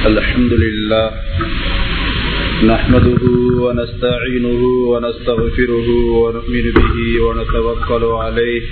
الحمد لله نحمده ونستعينه ونستغفره ونؤمن به ونتوكل عليه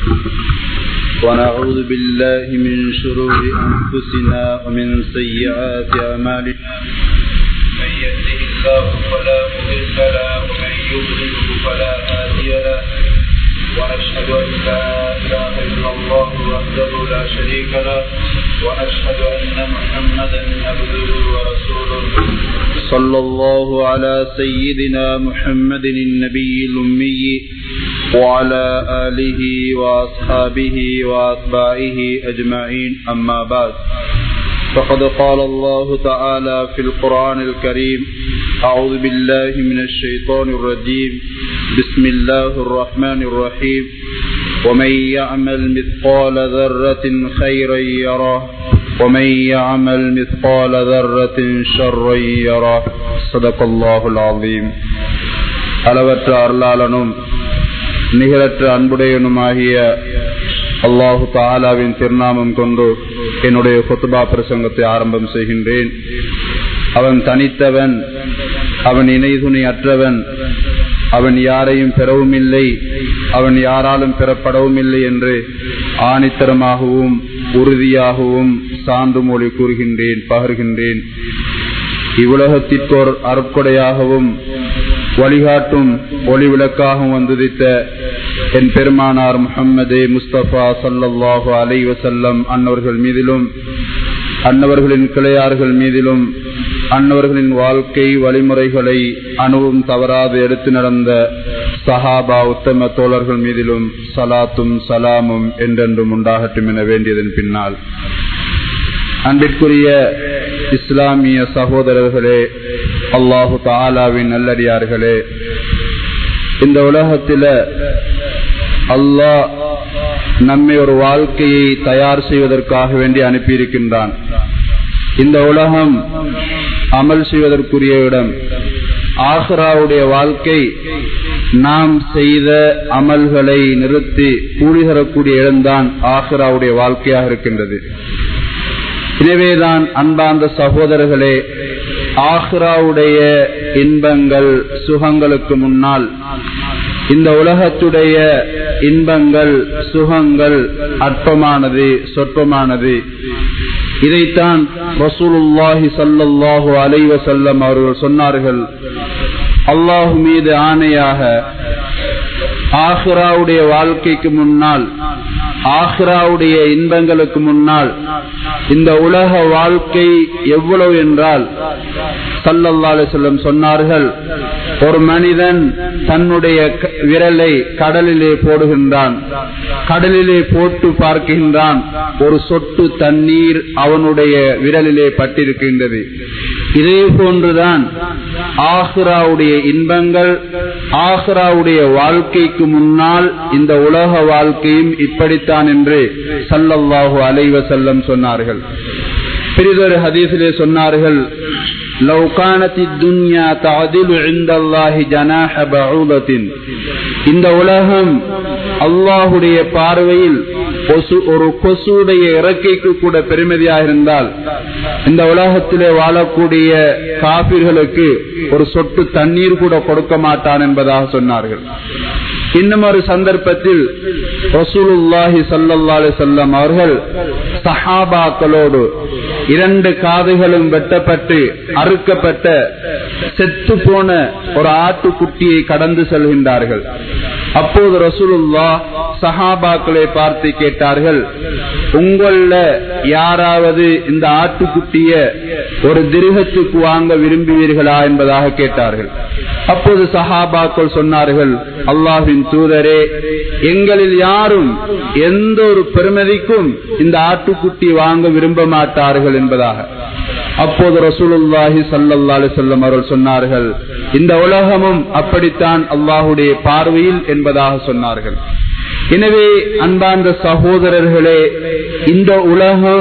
ونعوذ بالله من شرور أنفسنا ومن سيئات أعمالنا من يهده الله فلا مضل له ومن يضلله فلا هادي له ونشهد أن لا إله إلا الله وحده لا شريك له ونشهد أن محمدا عبده ورسوله صلى الله على سيدنا محمد النبي الأمي وعلى آله وأصحابه وأتباعه أجمعين أما بعد فقد قال الله تعالى في القرآن الكريم أعوذ بالله من الشيطان الرجيم بسم الله الرحمن الرحيم ومن يعمل مثقال ذرة خيرا يره ومن يعمل مثقال ذرة شرا يره صدق الله العظيم அளவற்ற அருளாளனும் நிகரற்ற அன்புடையனுமாகிய அல்லாஹு தாலாவின் திருநாமம் கொண்டு என்னுடைய கொத்துபா பிரசங்கத்தை ஆரம்பம் செய்கின்றேன் அவன் தனித்தவன் அவன் இணைதுணை அற்றவன் அவன் யாரையும் பெறவும் இல்லை அவன் யாராலும் பெறப்படவும் இல்லை என்று ஆணித்தரமாகவும் உறுதியாகவும் சான்று மொழி கூறுகின்றேன் பகர்கின்றேன் இவ்வுலகத்திற்கோர் அருட்கொடையாகவும் வழிகாட்டும் ஒளி விளக்காகவும் வந்துதித்த என் பெருமானார் முகம்மதே முஸ்தபா சல்லாஹு அலை வசல்லம் அன்னவர்கள் மீதிலும் அன்னவர்களின் கிளையார்கள் மீதிலும் அன்னவர்களின் வாழ்க்கை வழிமுறைகளை அணுவும் தவறாது எடுத்து நடந்த சஹாபா உத்தம தோழர்கள் மீதிலும் சலாத்தும் சலாமும் என்றென்றும் உண்டாகட்டும் என வேண்டியதன் பின்னால் அன்பிற்குரிய இஸ்லாமிய சகோதரர்களே அல்லாஹு தாலாவின் நல்லடியார்களே இந்த உலகத்தில அல்லாஹ் நம்மை ஒரு வாழ்க்கையை தயார் செய்வதற்காக வேண்டி அனுப்பியிருக்கின்றான் இந்த உலகம் அமல் செய்வதற்குரிய இடம் ஆஹ்ராவுடைய வாழ்க்கை நாம் செய்த அமல்களை நிறுத்தி கூலி தரக்கூடிய இடம்தான் ஆஹ்ராவுடைய வாழ்க்கையாக இருக்கின்றது எனவேதான் அன்பார்ந்த சகோதரர்களே ஆஹ்ராவுடைய இன்பங்கள் சுகங்களுக்கு முன்னால் இந்த உலகத்துடைய இன்பங்கள் சுகங்கள் அற்பமானது சொற்பமானது இதைத்தான் ரசூலுல்லாஹி சல்லாஹூ அலைவ செல்லம் அவர்கள் சொன்னார்கள் அல்லாஹு மீது ஆணையாக ஆஹ்ராவுடைய வாழ்க்கைக்கு முன்னால் ஆஹ்ராவுடைய இன்பங்களுக்கு முன்னால் இந்த உலக வாழ்க்கை எவ்வளவு என்றால் சல்லல்லா செல்லம் சொன்னார்கள் ஒரு மனிதன் தன்னுடைய விரலை கடலிலே போடுகின்றான் கடலிலே போட்டு பார்க்கின்றான் ஒரு சொட்டு தண்ணீர் அவனுடைய விரலிலே பட்டிருக்கின்றது இதே போன்றுதான் ஆஹ்ராவுடைய இன்பங்கள் ஆஹ்ராவுடைய வாழ்க்கைக்கு முன்னால் இந்த உலக வாழ்க்கையும் இப்படித்தான் என்று சல்லல்லாஹு அலைவ செல்லம் சொன்னார்கள் பெரிதொரு ஹதீசிலே சொன்னார்கள் لو كانت الدنيا تعدل عند الله جناح بعوضة இந்த உலகம் அல்லாஹுடைய பார்வையில் ஒரு கொசுடைய இறக்கைக்கு கூட பெருமதியாக இருந்தால் இந்த உலகத்திலே வாழக்கூடிய காபிர்களுக்கு ஒரு சொட்டு தண்ணீர் கூட கொடுக்க மாட்டான் என்பதாக சொன்னார்கள் இன்னும் ஒரு சந்தர்ப்பத்தில் ரசூலுல்லாஹி சல்லல்லாஹு செல்லம் அவர்கள் சஹாபாக்களோடு இரண்டு காதுகளும் வெட்டப்பட்டு அறுக்கப்பட்ட செத்து போன ஒரு ஆட்டுக்குட்டியை கடந்து செல்கின்றார்கள் அப்போது ரசூலுல்லா சஹாபாக்களை பார்த்து கேட்டார்கள் உங்கள யாராவது இந்த ஆட்டுக்குட்டிய ஒரு திருகத்துக்கு வாங்க விரும்புவீர்களா என்பதாக கேட்டார்கள் அப்போது சஹாபாக்கள் சொன்னார்கள் அல்லாஹின் தூதரே எங்களில் யாரும் எந்த ஒரு பெருமதிக்கும் இந்த ஆட்டுக்குட்டி வாங்க விரும்ப மாட்டார்கள் என்பதாக அப்போது ரசூலுல்லாஹி சல்லல்லா செல்லம் அவர்கள் சொன்னார்கள் இந்த உலகமும் அப்படித்தான் அல்லாஹுடைய பார்வையில் என்பதாக சொன்னார்கள் எனவே அன்பார்ந்த சகோதரர்களே இந்த உலகம்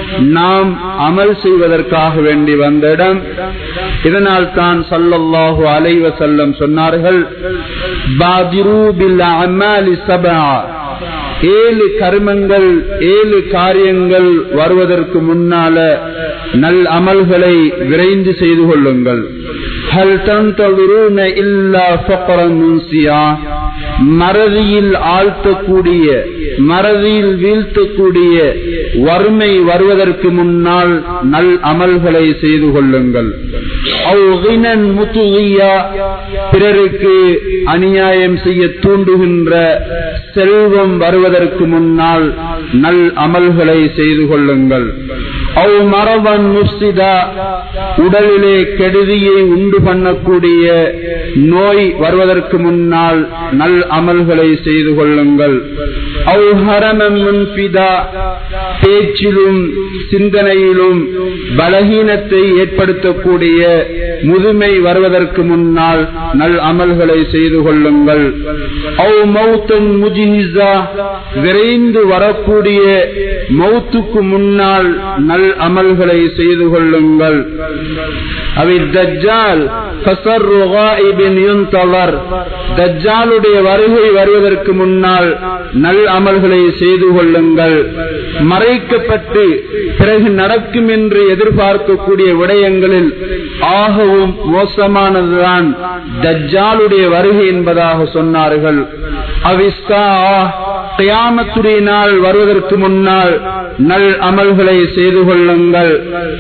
நாம் அமல் செய்வதற்காக வேண்டி வந்த இடம் இதனால் தான் சல்லல்லாஹு அலைவ செல்லம் சொன்னார்கள் பாதிரு பில் அமாலி சபா ஏழு கர்மங்கள் ஏழு காரியங்கள் வருவதற்கு முன்னால நல் அமல்களை விரைந்து செய்து கொள்ளுங்கள் هل تنتظرون إلا فقرا منسيا மறதியில் ஆழ்த்தக்கூடிய மறதியில் வீழ்த்தக்கூடிய வறுமை வருவதற்கு முன்னால் நல் அமல்களை செய்து கொள்ளுங்கள் பிறருக்கு அநியாயம் செய்ய தூண்டுகின்ற செல்வம் வருவதற்கு முன்னால் நல் அமல்களை செய்து கொள்ளுங்கள் அவ் மரபன் முஸ்திதா உடலிலே கெடுதியை உண்டு பண்ணக்கூடிய நோய் வருவதற்கு முன்னால் நல் அமல்களை செய்து கொள்ளுங்கள் அவ் ஹரமம் முன்பிதா பேச்சிலும் சிந்தனையிலும் பலகீனத்தை ஏற்படுத்தக்கூடிய முதுமை வருவதற்கு முன்னால் நல் அமல்களை செய்து கொள்ளுங்கள் அவ் மௌத்தன் முஜிஹிசா விரைந்து வரக்கூடிய மௌத்துக்கு முன்னால் நல் அமல்களை செய்து கொள்ளுங்கள் அவை தஜ்ஜால் தஜ்ஜாலுடைய வருகை வருவதற்கு முன்னால் நல் அமல்களை செய்து கொள்ளுங்கள் மறைக்கப்பட்டு பிறகு நடக்கும் என்று எதிர்பார்க்கக்கூடிய விடயங்களில் ஆகவும் மோசமானதுதான் தஜ்ஜாலுடைய வருகை என்பதாக சொன்னார்கள் அவிஸ்தா கியாமத்துடைய நாள் வருவதற்கு முன்னால் நல் அமல்களை செய்து கொள்ளுங்கள்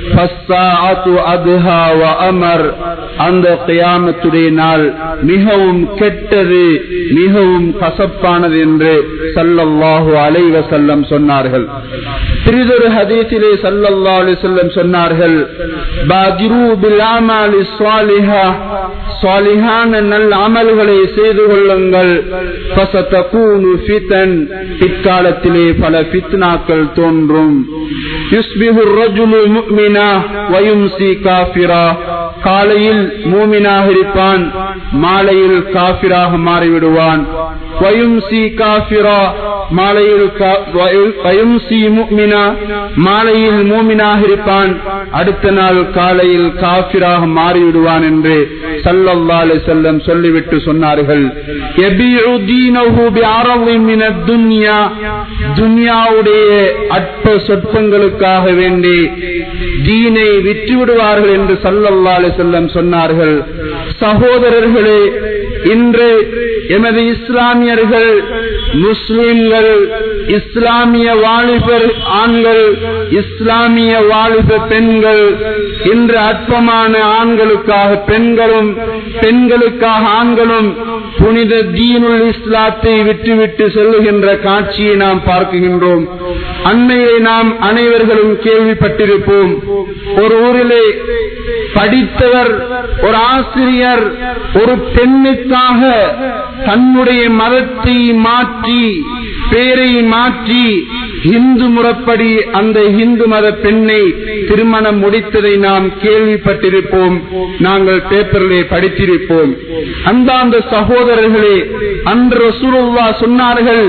அமர் அந்த கியாமத்துடைய நாள் மிகவும் கெட்டது மிகவும் கசப்பானது என்று சல்லல்லாஹு அலைவ செல்லம் சொன்னார்கள் சிறிதொரு ஹதீசிலே சல்லல்லா அலி செல்லம் சொன்னார்கள் பாதிரு பிலாமாலி சுவாலிஹா சுவாலிஹான நல் அமல்களை செய்து கொள்ளுங்கள் பிற்காலத்திலே பல பித்னாக்கள் தோன்றும் காலையில் மூமினாக இருப்பான் மாலையில் காபிராக மாறிவிடுவான் மாலையில் மாலையில் மூமினாக இருப்பான் அடுத்த நாள் காலையில் காபிராக மாறிவிடுவான் என்று சல்லல்லாலே செல்லம் சொல்லிவிட்டு சொன்னார்கள் துன்யாவுடைய அற்ப சொற்பங்களுக்காக வேண்டி தீனை விற்று விடுவார்கள் என்று சல்லல்லாலே செல்லம் சொன்னார்கள் சகோதரர்களே இன்று எமது இஸ்லாமியர்கள் முஸ்லிம்கள் இஸ்லாமிய வாலிபர் ஆண்கள் இஸ்லாமிய வாலிப பெண்கள் இன்று அற்பமான ஆண்களுக்காக பெண்களும் பெண்களுக்காக ஆண்களும் புனித தீனுல் இஸ்லாத்தை விட்டுவிட்டு செல்லுகின்ற காட்சியை நாம் பார்க்கின்றோம் அண்மையை நாம் அனைவர்களும் கேள்விப்பட்டிருப்போம் ஒரு ஊரிலே படித்தவர் ஒரு ஆசிரியர் ஒரு பெண்ணுக்காக தன்னுடைய மதத்தை மாற்றி பேரை மாற்றி இந்து முறைப்படி அந்த இந்து மத பெண்ணை திருமணம் முடித்ததை நாம் கேள்விப்பட்டிருப்போம் நாங்கள் பேப்பரிலே படித்திருப்போம் அந்த அந்த சகோதரர்களே அன்று ரசூலுல்லா சொன்னார்கள்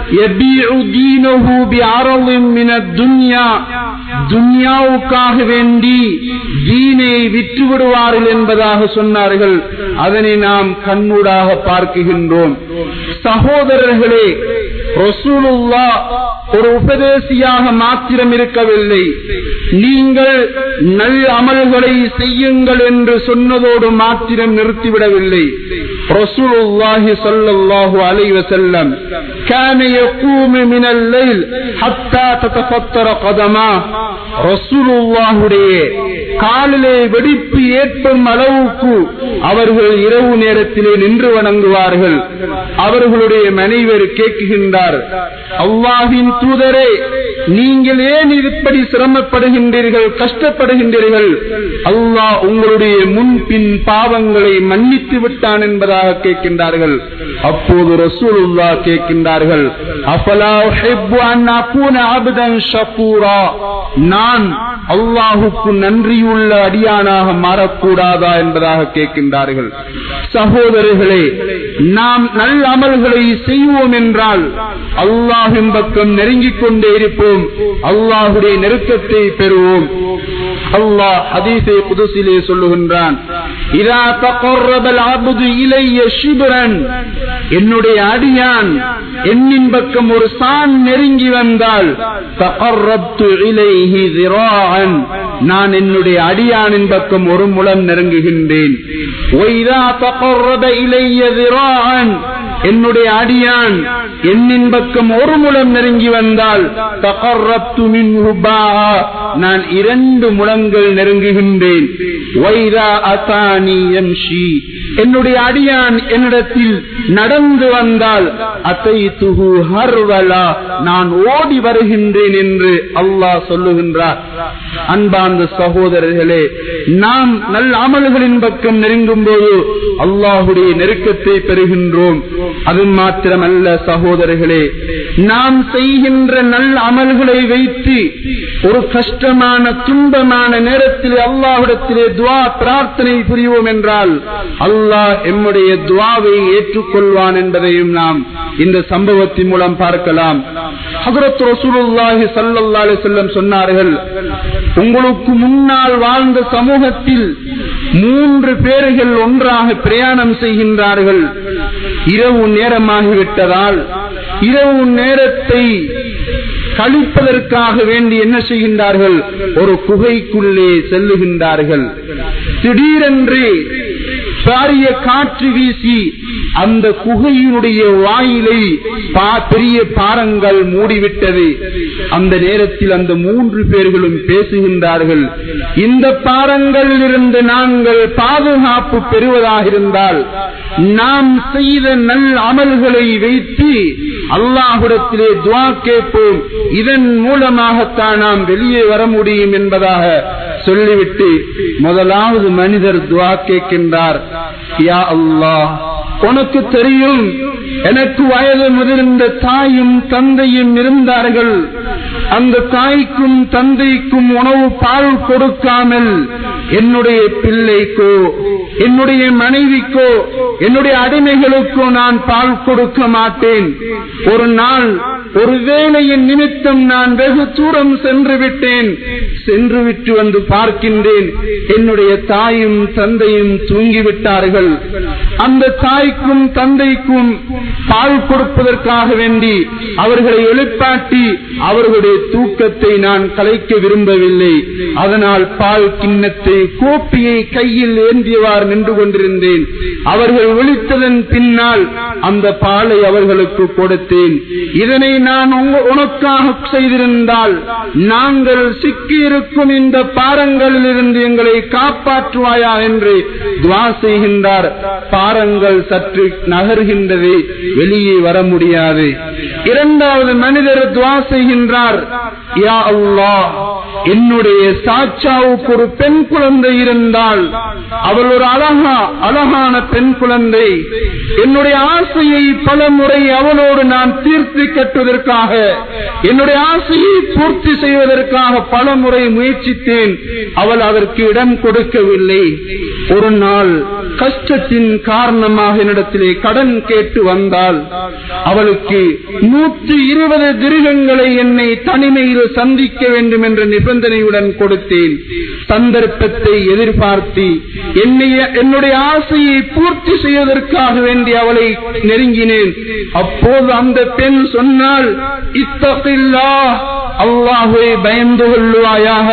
துன்யாவுக்காக வேண்டி தீனை விற்று விடுவார்கள் என்பதாக சொன்னார்கள் அதனை நாம் கண்ணூடாக பார்க்குகின்றோம் சகோதரர்களே ரசூலுல்லா ஒரு உபதேசியாக மாத்திரம் இருக்கவில்லை நீங்கள் நல் அமல்களை செய்யுங்கள் என்று சொன்னதோடு மாத்திரம் நிறுத்திவிடவில்லை ரசூலுல்லாஹி ஸல்லல்லாஹு அலைஹி வஸல்லம் كان يقوم من الليل حتى تتفطر قدماه ரசூலுல்லாஹுடைய காலிலே வெடிப்பு ஏற்படும் அளவுக்கு அவர்கள் இரவு நேரத்திலே நின்று வணங்குவார்கள் அவர்களுடைய மனைவர் கேட்குகின்றார் அல்லாஹின் தூதரே நீங்கள் ஏன் இப்படி சிரமப்படுகின்றீர்கள் கஷ்டப்படுகின்றீர்கள் அல்லாஹ் உங்களுடைய முன்பின் பாவங்களை மன்னித்து விட்டான் என்பதாக கேட்கின்றார்கள் அப்போது ரசூலுல்லா கேட்கின்றார்கள் அஃபலா உஹிப்பு அன் அகூன அப்தன் ஷகூரா நான் அல்லாஹுக்கு நன்றியுள்ள அடியானாக மாறக்கூடாதா என்பதாக கேட்கின்றார்கள் சகோதரர்களே நாம் நல்ல அமல்களை செய்வோம் என்றால் அல்லாஹின் பக்கம் நெருங்கிக் கொண்டே இருப்போம் கேட்போம் அல்லாஹுடைய நெருக்கத்தை பெறுவோம் அல்லாஹ் ஹதீஸை புதுசிலே சொல்லுகின்றான் இதா தகர்ரபல் அபுது இலைய ஷிபரன் என்னுடைய அடியான் என்னின் பக்கம் ஒரு சான் நெருங்கி வந்தால் தகர்ரப்து இலைஹி ذراعا நான் என்னுடைய அடியானின் பக்கம் ஒரு முலம் நெருங்குகின்றேன் ஒய்தா தகர்ரப இலைய ذراعا என்னுடைய அடியான் என்னின் பக்கம் ஒரு முலம் நெருங்கி வந்தால் தகர்ரப்து மின்ஹு பாஆ நான் இரண்டு முழங்கள் நெருங்குகின்றேன் வைதா அதானி யம்ஷி என்னுடைய அடியான் என்னிடத்தில் நடந்து வந்தால் அத்தை துகு ஹர்வலா நான் ஓடி வருகின்றேன் என்று அல்லாஹ் சொல்லுகின்றார் அன்பார்ந்த சகோதரர்களே நாம் நல்ல அமல்களின் பக்கம் நெருங்கும் போது அல்லாஹுடைய நெருக்கத்தை பெறுகின்றோம் அது மாத்திரமல்ல சகோதரர்களே நாம் செய்கின்ற நல்ல அமல்களை வைத்து ஒரு கஷ்டமான துன்பமான நேரத்தில் அல்லாஹிடத்திலே துவா பிரார்த்தனை புரிவோம் என்றால் அல்லாஹ் எம்முடைய துவாவை ஏற்றுக்கொள்வான் என்பதையும் நாம் இந்த சம்பவத்தின் மூலம் பார்க்கலாம் ஹசரத் ரசூலுல்லாஹி ஸல்லல்லாஹு அலைஹி வஸல்லம் சொன்னார்கள் உங்களுக்கு முன்னால் வாழ்ந்த சமூகத்தில் மூன்று பேர்கள் ஒன்றாக பிரயாணம் செய்கின்றார்கள் இரவு நேரமாகிவிட்டதால் இரவு நேரத்தை கழிப்பதற்காக வேண்டி என்ன செய்கின்றார்கள் ஒரு குகைக்குள்ளே செல்லுகின்றார்கள் திடீரென்று பாரிய காற்று வீசி அந்த குகையினுடைய வாயிலை பெரிய பாறங்கள் மூடிவிட்டது அந்த நேரத்தில் அந்த மூன்று பேர்களும் பேசுகின்றார்கள் இந்த பாறங்களில் இருந்து நாங்கள் பாதுகாப்பு பெறுவதாக இருந்தால் நாம் செய்த நல் அமல்களை வைத்து அல்லாஹுடத்திலே துவா கேட்போம் இதன் மூலமாகத்தான் நாம் வெளியே வர முடியும் என்பதாக சொல்லிவிட்டு முதலாவது மனிதர் துவா கேட்கின்றார் யா அல்லாஹ் உனக்கு தெரியும் எனக்கு வயது முதிர்ந்த தாயும் தந்தையும் இருந்தார்கள் அந்த தாய்க்கும் தந்தைக்கும் உணவு பால் கொடுக்காமல் என்னுடைய பிள்ளைக்கோ என்னுடைய மனைவிக்கோ என்னுடைய அடிமைகளுக்கோ நான் பால் கொடுக்க மாட்டேன் ஒரு நாள் ஒரு வேலையின் நிமித்தம் நான் வெகு தூரம் சென்று விட்டேன் சென்று விட்டு வந்து பார்க்கின்றேன் என்னுடைய தாயும் தந்தையும் தூங்கிவிட்டார்கள் அந்த தாய்க்கும் தந்தைக்கும் பால் கொடுப்பதற்காக வேண்டி அவர்களை எழுப்பாட்டி அவர்களுடைய தூக்கத்தை நான் கலைக்க விரும்பவில்லை அதனால் பால் கிண்ணத்தை கோப்பியை கையில் ஏந்தியவாறு நின்று கொண்டிருந்தேன் அவர்கள் விழித்ததன் பின்னால் அந்த பாலை அவர்களுக்கு கொடுத்தேன் இதனை நான் உனக்காக செய்திருந்தால் நாங்கள் சிக்கியிருக்கும் இந்த பாரங்களில் இருந்து எங்களை காப்பாற்றுவாயா என்று துவா செய்கின்றார் பாரங்கள் சற்று நகர்கின்றது வெளியே வர முடியாது இரண்டாவது மனிதர் துவா செய்கின்றார் யா அல்லாஹ் என்னுடைய சாச்சாவுக்கு ஒரு பெண் குழந்தை இருந்தால் அவள் ஒரு அழகா அழகான பெண் குழந்தை என்னுடைய ஆசையை பல முறை அவளோடு நான் தீர்த்து கட்டுவதற்காக என்னுடைய ஆசையை பூர்த்தி செய்வதற்காக பல முறை முயற்சித்தேன் அவள் அதற்கு இடம் கொடுக்கவில்லை ஒரு நாள் கஷ்டத்தின் காரணமாக என்னிடத்திலே கடன் கேட்டு வந்தால் அவளுக்கு நூற்றி இருபது திருகங்களை என்னை தனிமையில் சந்திக்க வேண்டும் என்ற நிபந்தனையுடன் கொடுத்தேன் சந்தர்ப்பத்தை எதிர்பார்த்து என்னைய என்னுடைய ஆசையை பூர்த்தி செய்வதற்காக வேண்டி அவளை நெருங்கினேன் அப்போது அந்த பெண் சொன்னால் இத்தகில்லா அல்லாஹுவை பயந்து கொள்ளுவாயாக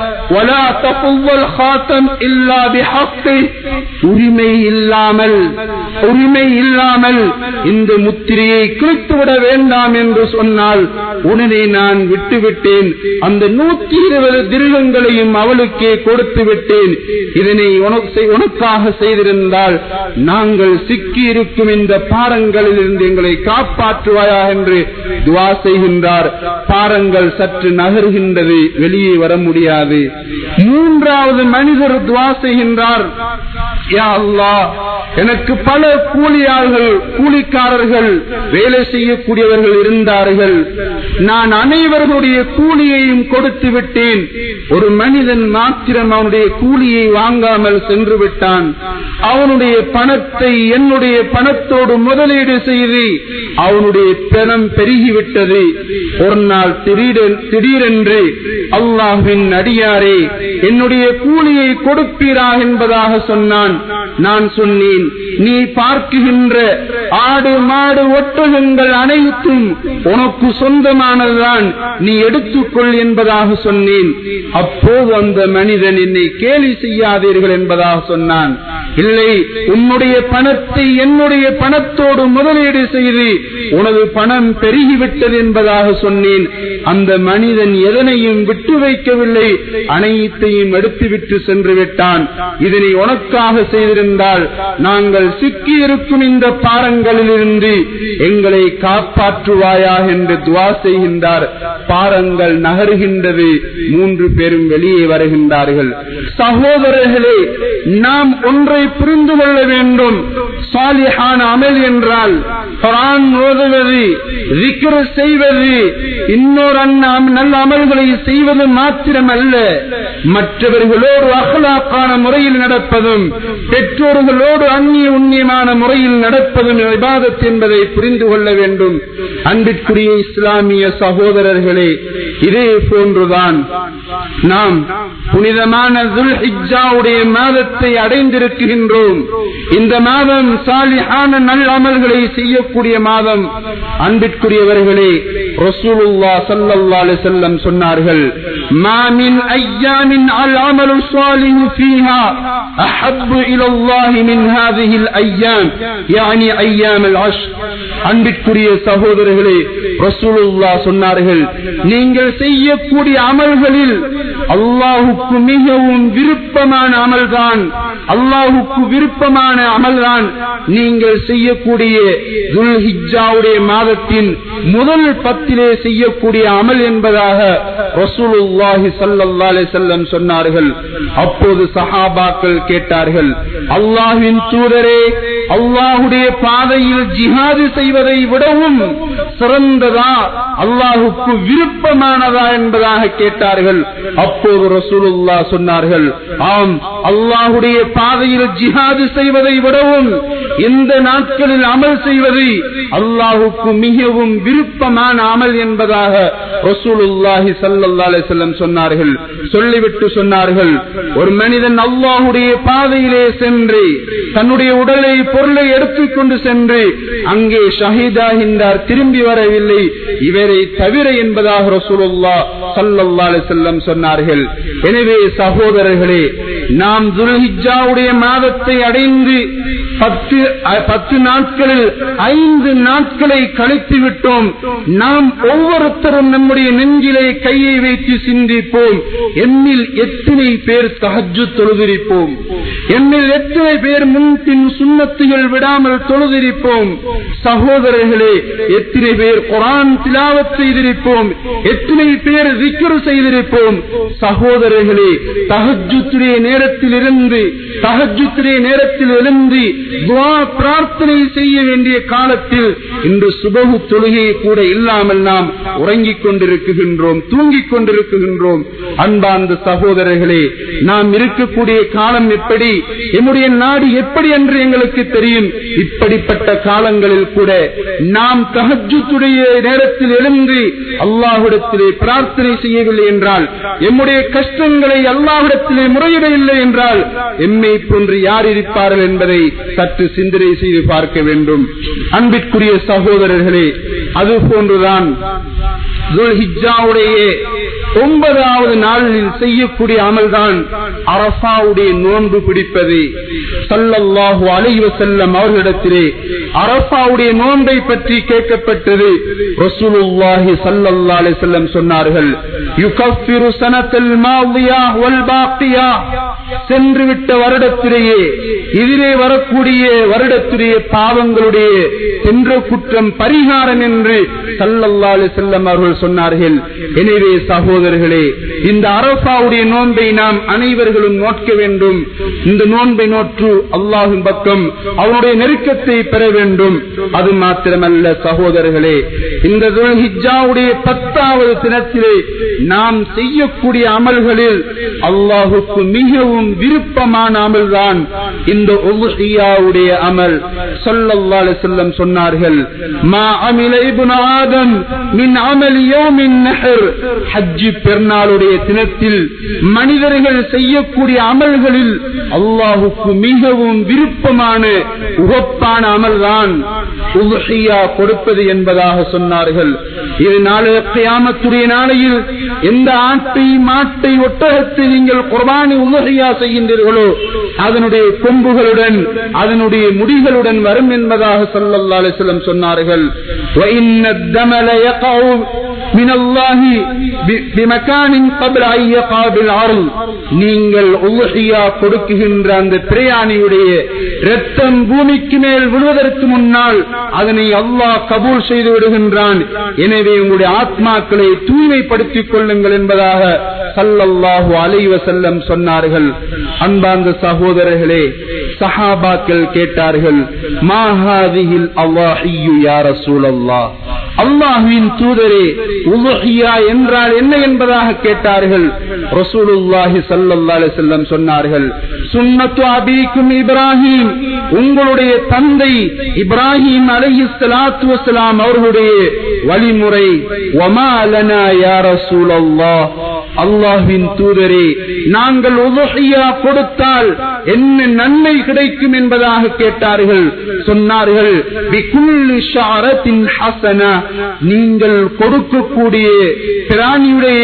ولا تقوى الخاتم إلا بحقه உரிமை இல்லாமல் உரிமை இல்லாமல் இந்த முத்திரையை கிழித்துவிட வேண்டாம் என்று சொன்னால் உடனே நான் விட்டுவிட்டேன் அந்த நூத்தி இருபது திருகங்களையும் அவளுக்கே கொடுத்து விட்டேன் இதனை உனக்காக செய்திருந்தால் நாங்கள் சிக்கி இருக்கும் இந்த பாரங்களில் இருந்து எங்களை காப்பாற்றுவாயா என்று துவா செய்கின்றார் பாரங்கள் சற்று நகர்கின்றது வெளியே வர முடியாது மூன்றாவது மனிதர் துவா செய்கின்றார் யா அல்லாஹ் எனக்கு பல கூலியாளர்கள் கூலிக்காரர்கள் வேலை செய்யக்கூடியவர்கள் இருந்தார்கள் நான் அனைவர்களுடைய கூலியையும் கொடுத்து விட்டேன் ஒரு மனிதன் மாத்திரம் அவனுடைய கூலியை வாங்காமல் சென்று விட்டான் அவனுடைய பணத்தை என்னுடைய பணத்தோடு முதலீடு செய்து அவனுடைய பணம் பெருகிவிட்டது ஒரு நாள் திடீரென் திடீரென்று அல்லாஹ்வின் அடியாரே என்னுடைய கூலியை கொடுப்பீரா என்பதாக சொன்னான் நான் சொன்னேன் நீ பார்க்குகின்ற ஆடு மாடு ஒட்டகங்கள் அனைத்தும் உனக்கு சொந்தமானதுதான் நீ எடுத்துக்கொள் என்பதாக சொன்னேன் அப்போது அந்த மனிதன் என்னை கேலி செய்யாதீர்கள் என்பதாக சொன்னான் இல்லை உன்னுடைய பணத்தை என்னுடைய பணத்தோடு முதலீடு செய்து உனது பணம் பெருகிவிட்டது என்பதாக சொன்னேன் அந்த மனிதன் எதனையும் விட்டு வைக்கவில்லை அனைத்தையும் எடுத்துவிட்டு சென்று விட்டான் இதனை உனக்காக செய்திருந்தால் நாங்கள் சிக்கி இருக்கும் இந்த பாரங்களில் இருந்து எங்களை காப்பாற்றுவாயா என்று துவா செய்கின்றார் பாரங்கள் நகருகின்றது மூன்று பேரும் வெளியே வருகின்றார்கள் சகோதரர்களே நாம் ஒன்றை புரிந்து கொள்ள வேண்டும் சாலிஹான அமல் என்றால் குரான் ஓதுவது விக்கிர செய்வது இன்னொரு அண்ணாம் நல்ல அமல்களை செய்வது மாத்திரமல்ல மற்றவர்களோடு அகலாக்கான முறையில் நடப்பதும் பெற்றோர்களோடு அந்நிய உண்ணியமான முறையில் நடப்பதும் விவாதத் என்பதை புரிந்து கொள்ள வேண்டும் அன்பிற்குரிய இஸ்லாமிய சகோதரர்களே இதே போன்றுதான் நாம் புனிதமான துல்ஹிஜாவுடைய மாதத்தை அடைந்திருக்கின்றோம் இந்த மாதம் சாலிஹான நல் அமல்களை செய்யக்கூடிய மாதம் அன்பிற்குரியவர்களே ரசூலுல்லா ஸல்லல்லாஹு அலைஹி வஸல்லம் சொன்னார்கள் மா மின் அய்யாமின் அல் அமலு ஸாலிஹு ஃபீஹா அஹப்பு இலல்லாஹி மின் ஹாதிஹில் அய்யாம் يعني அய்யாம் அல் அஷ்ர் அன்பிற்குரிய சகோதரர்களே ரசூலுல்லா சொன்னார்கள் நீங்கள் செய்யக்கூடிய அமல்களில் அல்லாஹுக்கு மிகவும் விருப்பமான அமல்தான் அல்லாஹுக்கு விருப்பமான அமல்தான் நீங்கள் செய்யக்கூடிய துல்ஹிஜாவுடைய மாதத்தின் முதல் பத்திலே செய்யக்கூடிய அமல் என்பதாக ரசூலுல்லாஹி ஸல்லல்லாஹு அலைஹி வஸல்லம் சொன்னார்கள் அப்போது சஹாபாக்கள் கேட்டார்கள் அல்லாஹ்வின் தூதரே அல்லாஹுடைய பாதையில் ஜிஹாது செய்வதை விடவும் சிறந்ததா அல்லாஹுக்கு விருப்பமானதா என்பதாக கேட்டார்கள் அப்போது ரசூலுல்லா சொன்னார்கள் ஆம் அல்லாஹுடைய பாதையில் ஜிஹாது செய்வதை விடவும் இந்த நாட்களில் அமல் செய்வது அல்லாஹுக்கு மிகவும் விருப்பமான அமல் என்பதாக ரசூலுல்லாஹி ஸல்லல்லாஹு அலைஹி வஸல்லம் சொன்னார்கள் சொல்லிவிட்டு சொன்னார்கள் ஒரு மனிதன் அல்லாஹுடைய பாதையிலே சென்று தன்னுடைய உடலை பொருளை எடுத்துக்கொண்டு சென்று அங்கே ஷஹீதாகின்றார் திரும்பி வரவில்லை இவரை தவிர என்பதாக ரசூலுல்லா ஸல்லல்லாஹு அலைஹி வஸல்லம் சொன்னார்கள் எனவே சகோதரர்களே நாம் துல்ஹிஜ்ஜாவுடைய மாதத்தை அடைந்து பத்து பத்து நாட்களில் ஐந்து நாட்களை கழித்து விட்டோம் நாம் ஒவ்வொருத்தரும் நம்முடைய நெஞ்சிலே கையை வைத்து சிந்திப்போம் எண்ணில் எத்தனை பேர் தஹஜ்ஜு தொழுதிருப்போம் எண்ணில் எத்தனை பேர் முன்பின் சுண்ணத்துகள் விடாமல் தொழுதிருப்போம் சகோதரர்களே எத்தனை பேர் குரான் திலாவத் செய்திருப்போம் எத்தனை பேர் விக்கிரு செய்திருப்போம் சகோதரர்களே தஹஜுத்துடைய நேரத்தில் இருந்து தஹஜுத்துடைய நேரத்தில் இருந்து துவா பிரார்த்தனை செய்ய வேண்டிய காலத்தில் இன்று சுபகு தொழுகையை கூட இல்லாமல் நாம் உறங்கிக் கொண்டிருக்கின்றோம் தூங்கிக் கொண்டிருக்கின்றோம் அன்பார்ந்த சகோதரர்களே நாம் இருக்கக்கூடிய காலம் எப்படி எம்முடைய நாடு எப்படி என்று எங்களுக்கு தெரியும் இப்படிப்பட்ட காலங்களில் கூட நாம் தஹஜுத்துடைய நேரத்தில் எழுந்து அல்லாஹுடத்திலே பிரார்த்தனை செய்யவில்லை என்றால் எம்முடைய கஷ்டங்களை அல்லாஹுடத்திலே முறையிடவில்லை என்றால் எம்மை போன்று யார் இருப்பார்கள் என்பதை சற்று சிந்தனை செய்து பார்க்க வேண்டும் அன்பிற்குரிய சகோதரர்களே அது போன்றுதான் துல்ஹிஜாவுடைய ஒன்பதாவது நாளில் செய்யக்கூடிய அமல்தான் அரசாவுடைய நோன்பு பிடிப்பது சல்லல்லாஹு அலைவ செல்லம் அவர்களிடத்திலே அரசாவுடைய நோன்பை பற்றி கேட்கப்பட்டது ரசூலுல்லாஹி சல்லல்லா அலைஹி வஸல்லம் சொன்னார்கள் யுகஃபிரு சனத்தல் மாதியா வல் பாக்கியா சென்று விட்ட வருடத்திலேயே இதிலே வரக்கூடிய வருடத்துடைய பாவங்களுடைய சென்ற குற்றம் பரிகாரம் என்று சல்லல்லா அலைஹி வஸல்லம் அவர்கள் சொன்னார்கள் எனவே சகோதர சகோதரர்களே இந்த அரபாவுடைய நோன்பை நாம் அனைவர்களும் நோட்க வேண்டும் இந்த நோன்பை நோற்று அல்லாஹின் பக்கம் அவனுடைய நெருக்கத்தை பெற வேண்டும் அது மாத்திரமல்ல சகோதரர்களே இந்த ஹிஜாவுடைய பத்தாவது தினத்திலே நாம் செய்யக்கூடிய அமல்களில் அல்லாஹுக்கு மிகவும் விருப்பமான அமல்தான் இந்த உலுஹியாவுடைய அமல் சொல்லல்லா செல்லம் சொன்னார்கள் மா அமில இப்னு ஆதம் மின் அமல் யௌமின் நஹர் ஹஜ் பெருநாளுடைய தினத்தில் மனிதர்கள் செய்யக்கூடிய அமல்களில் அல்லாஹுக்கு மிகவும் விருப்பமான உகப்பான அமல்தான் உலுஹியா கொடுப்பது என்பதாக சொன்னார்கள் இது நாளைய கியாமத்துடைய நாளையில் எந்த ஆட்டை மாட்டை ஒட்டகத்தை நீங்கள் குர்பானி உலகையா செய்கின்றீர்களோ அதனுடைய கொம்புகளுடன் அதனுடைய முடிகளுடன் வரும் என்பதாக சல்லல்லா அலிஸ்லம் சொன்னார்கள் وَإِنَّ الدَّمَ لَيَقَعُ مِنَ اللَّهِ بِمَكَانٍ قَبْلَ أَن يَقَعَ بِالْأَرْضِ நீங்கள் உலகியா கொடுக்குகின்ற அந்த பிரயாணியுடைய ரத்தம் பூமிக்கு மேல் விழுவதற்கு முன்னால் அதனை அல்லாஹ் கபூல் செய்து விடுகின்றான் எனவே உங்களுடைய ஆத்மாக்களை தூய்மைப்படுத்திக் கொள்ளுங்கள் என்பதாக சல்லல்லாஹு அலைவ செல்லம் சொன்னார்கள் அன்பார்ந்த சகோதரர்களே சஹாபாக்கள் கேட்டார்கள் மாஹாதியில் அல்லாஹியு யார சூழல்லா அல்லாஹுவின் தூதரே உலுஹியா என்றால் என்ன என்பதாக கேட்டார்கள் ரசூலுல்லாஹி சல்லல்லாஹு அலைஹி வஸல்லம் சொன்னார்கள் சுன்னத்து அபீக்கும் இப்ராஹிம் உங்களுடைய தந்தை இப்ராஹிம் அலைஹிஸ்ஸலாத்து வஸலாம் அவர்களுடைய வழிமுறை வமா லனா யா ரசூலல்லாஹ் அல்லாஹ்வின் தூதரே நாங்கள் உதுஹியா கொடுத்தால் என்ன நன்மை கிடைக்கும் என்பதாக கேட்டார்கள் சொன்னார்கள் பிகுல்லி ஷஅரத்தின் ஹஸனா நீங்கள் கொடுக்கக்கூடிய பிராணியுடைய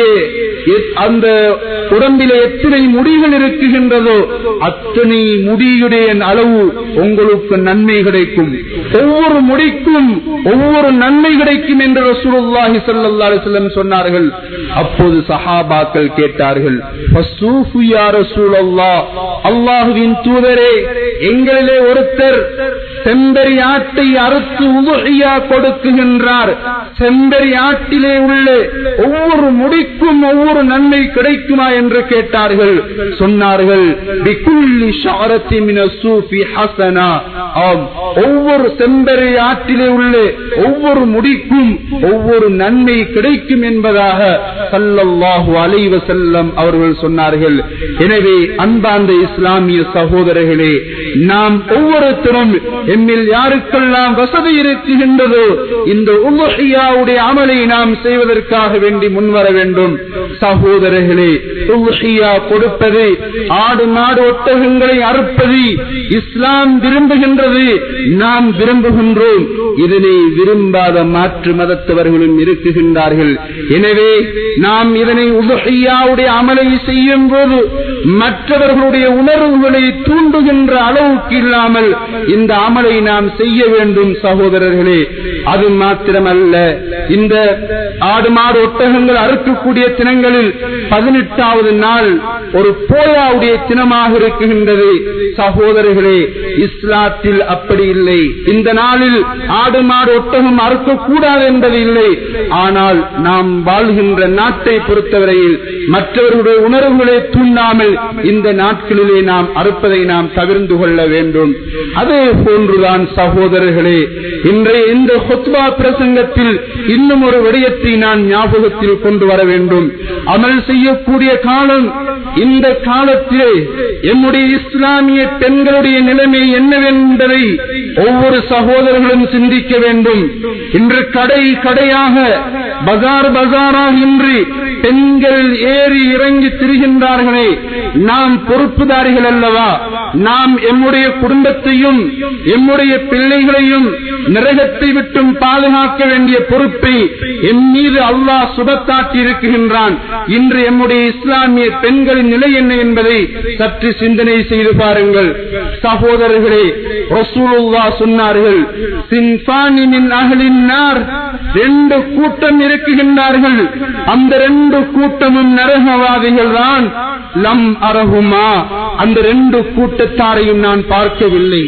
அந்த உடம்பிலே எத்தனை முடிகள் இருக்குகின்றதோ அத்தனை முடியுடைய அளவு உங்களுக்கு நன்மை கிடைக்கும் ஒவ்வொரு முடிக்கும் ஒவ்வொரு நன்மை கிடைக்கும் என்று ரசூலுல்லாஹி ஸல்லல்லாஹு அலைஹி வஸல்லம் சொன்னார்கள் அப்போது சஹாபாக்கள் கேட்டார்கள் ஃபஸூஃபு யா ரசூலல்லாஹ் அல்லாஹ்வின் தூதரே எங்களிலே ஒருத்தர் செம்பரி ஆட்டை அறுத்து உதுஹியா கொடுக்குகின்றார் செம்பரி ஆட்டிலே உள்ள ஒவ்வொரு முடிக்கும் ஒவ்வொரு நன்மை கிடைக்குமா என்று கேட்டார்கள் சொன்னார்கள் பிகுல்லி ஷஅரத்தி மின சூஃபி ஹஸனா ஆம் ஒவ்வொரு செம்பரி ஆட்டிலே உள்ள ஒவ்வொரு முடிக்கும் ஒவ்வொரு நன்மை கிடைக்கும் என்பதாக சல்லல்லாஹு அலைஹி வஸல்லம் அவர்கள் சொன்னார்கள் எனவே அன்பார்ந்த இஸ்லாமிய சகோதரர்களே நாம் ஒவ்வொருத்தரும் எம்மில் யாருக்கெல்லாம் வசதி இருக்குகின்றதோ இந்த உலகியாவுடைய அமலை நாம் செய்வதற்காக வேண்டி முன்வர வேண்டும் சகோதரர்களே உலகியா கொடுப்பது ஆடு நாடு ஒட்டகங்களை அறுப்பது இஸ்லாம் விரும்புகின்றது நாம் விரும்புகின்றோம் இதனை விரும்பாத மாற்று மதத்தவர்களும் இருக்குகின்றார்கள் எனவே நாம் இதனை உலகியாவுடைய அமலை செய்யும் போது மற்றவர்களுடைய உணர்வுகளை தூண்டுகின்ற அளவுக்கு இல்லாமல் இந்த அமலை நாம் செய்ய வேண்டும் சகோதரர்களே அது மாத்திரமல்ல இந்த ஆடு மாடு ஒட்டகங்கள் அறுக்கக்கூடிய தினங்களில் பதினெட்டாவது நாள் ஒரு போயாவுடைய தினமாக இருக்குகின்றது சகோதரர்களே இஸ்லாத்தில் அப்படி இல்லை இந்த நாளில் ஆடு மாடு ஒட்டகம் அறுக்கக்கூடாது என்பது இல்லை ஆனால் நாம் வாழ்கின்ற நாட்டை பொறுத்தவரையில் மற்றவர்களுடைய உணர்வுகளை தூண்டாமல் இந்த நாட்களிலே நாம் அறுப்பதை நாம் தவிர்ந்து கொள்ள வேண்டும் அதே போன்றுதான் சகோதரர்களே இன்றைய இந்த ஹொத்வா பிரசங்கத்தில் இன்னும் ஒரு விடயத்தை நான் ஞாபகத்தில் கொண்டு வர வேண்டும் அமல் செய்யக்கூடிய காலம் இந்த காலத்திலே என்னுடைய இஸ்லாமிய பெண்களுடைய நிலைமை என்னவென்பதை ஒவ்வொரு சகோதரர்களும் சிந்திக்க வேண்டும் இன்று கடை கடையாக பஜார் பஜாராக இன்றி பெண்கள் ஏறி இறங்கி திரிகின்றார்களே நாம் பொறுப்புதாரிகள் அல்லவா நாம் எம்முடைய குடும்பத்தையும் எம்முடைய பிள்ளைகளையும் நரகத்தை விட்டும் பாதுகாக்க வேண்டிய பொறுப்பை எம் மீது அல்லாஹ் சுபத்தாட்டி இருக்குகின்றான் இன்று எம்முடைய இஸ்லாமிய பெண்களின் நிலை என்ன என்பதை சற்று சிந்தனை செய்து பாருங்கள் சகோதரர்களே ரசூலுல்லா சொன்னார்கள் சின்பானி மின் அகலின் நார் ரெண்டு கூட்டம் இருக்குகின்றார்கள் அந்த ரெண்டு கூட்டமும் நரகவாதிகள் தான் லம் அரகுமா அந்த ரெண்டு கூட்டத்தாரையும் நான் பார்க்கவில்லை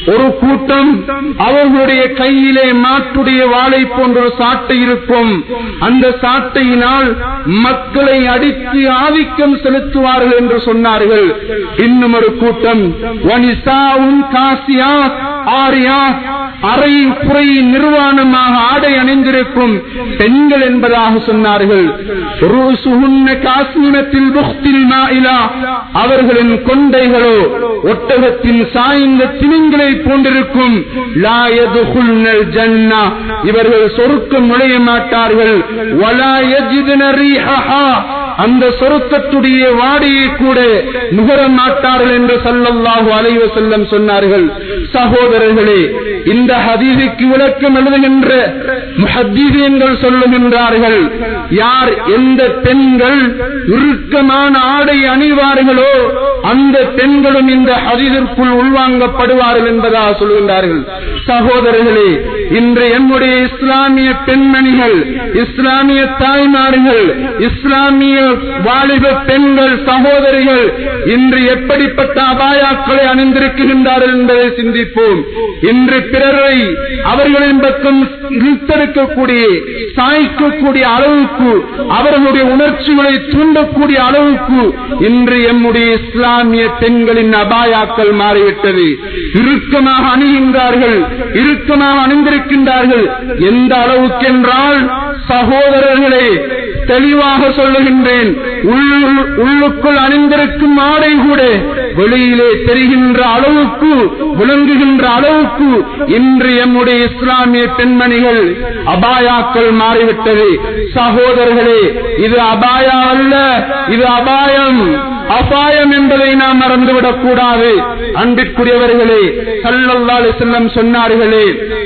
ஒரு கூட்டம் அவர்களுடைய கையிலே மாட்டுடைய வாளை போன்ற ஒரு சாட்டை இருக்கும் அந்த சாட்டையினால் மக்களை அடித்து ஆதிக்கம் செலுத்துவார்கள் என்று சொன்னார்கள் இன்னும் ஒரு கூட்டம் வனிசாவும் காசியா ஆரியா அறை புறை நிர்வாணமாக ஆடை அணிந்திருக்கும் பெண்கள் என்பதாக சொன்னார்கள் ரூசுஹுன்ன காஸ்மினத்தில் புக்தில் மாயிலா அவர்களின் கொண்டைகளோ ஒட்டகத்தின் சாய்ந்த திமிங்களை போன்றிருக்கும் லா யதுகுல்னல் ஜன்னா இவர்கள் சொருக்கம் நுழைய மாட்டார்கள் வலா யஜிதுன ரீஹஹா அந்த சொருக்கத்துடைய வாடியை கூட நுகர மாட்டார்கள் என்று சல்லல்லாஹு அலைஹி வஸல்லம் சொன்னார்கள் சகோதரர்களே இந்த ஹதீஸுக்கு விளக்கம் எழுதுகின்ற முஹத்தீசியன்கள் சொல்லுகின்றார்கள் யார் எந்த பெண்கள் இறுக்கமான ஆடை அணிவார்களோ அந்த பெண்களும் இந்த ஹதீஸிற்குள் உள்வாங்கப்படுவார்கள் என்பதாக சொல்கின்றார்கள் சகோதரர்களே இன்று எம்முடைய இஸ்லாமிய பெண்மணிகள் இஸ்லாமிய தாய்மார்கள் இஸ்லாமிய வாலிப பெண்கள் சகோதரிகள் இன்று எப்படிப்பட்ட அபாயாக்களை அணிந்திருக்கின்றார்கள் என்பதை சிந்திப்போம் இன்று பிறரை அவர்களின் பக்கம் இழுத்தெடுக்கக்கூடிய சாய்க்கக்கூடிய அளவுக்கு அவர்களுடைய உணர்ச்சிகளை தூண்டக்கூடிய அளவுக்கு இன்று எம்முடைய இஸ்லாமிய பெண்களின் அபாயாக்கள் மாறிவிட்டது இறுக்கமாக அணிகின்றார்கள் இறுக்கமாக அணிந்திருக்கின்றார்கள் எந்த அளவுக்கென்றால் சகோதரர்களே தெளிவாக சொல்லுகின்றேன் உள்ளு- உள்ளுக்குள் அணிந்திருக்கும் ஆடை கூட வெளியிலே தெரிகின்ற அளவுக்கு விளங்குகின்ற அளவுக்கு இன்று எம்முடைய இஸ்லாமிய பெண்மணிகள் அபாயாக்கள் மாறிவிட்டது சகோதரர்களே இது அபாயா அல்ல இது அபாயம் அபாயம் என்பதை நாம் மறந்துவிடக் கூடாது அன்பிற்குரியவர்களே சல்லல்லாஹு செல்லம் சொன்னார்களே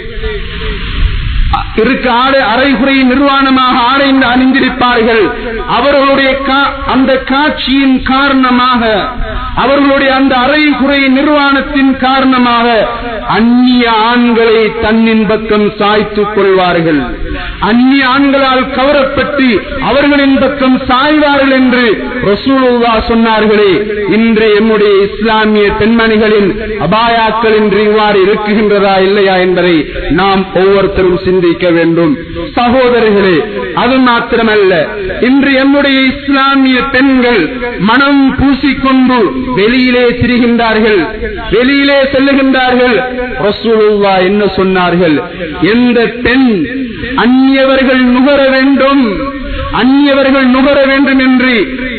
இருக்க ஆடை அரைகுறை நிர்வாணமாக ஆடை அணிந்திருப்பார்கள் அவர்களுடைய கா- அந்த காட்சியின் காரணமாக அவர்களுடைய அந்த அரைகுறை நிர்வாணத்தின் காரணமாக அந்நிய ஆண்களை தன்னின் பக்கம் சாய்த்துக் கொள்வார்கள் அந்நிய ஆண்களால் கவரப்பட்டு அவர்களின் பக்கம் சாய்வார்கள் என்று ரசூலுல்லா சொன்னார்களே இன்று எம்முடைய இஸ்லாமிய பெண்மணிகளின் அபாயாக்கள் என்று இவ்வாறு இருக்குகின்றதா இல்லையா என்பதை நாம் ஒவ்வொருத்தரும் சிந்திக்க வேண்டும் சகோதரர்களே அது மாத்திரமல்ல இன்று எம்முடைய இஸ்லாமிய பெண்கள் மனம் பூசிக்கொண்டு வெளியிலே திரிகின்றார்கள் வெளியிலே செல்லுகின்றார்கள் ரசூலுல்லா என்ன சொன்னார்கள் எந்த பெண் அந்நியவர்கள் நுகர வேண்டும் அந்நியவர்கள் நுகர வேண்டும் என்று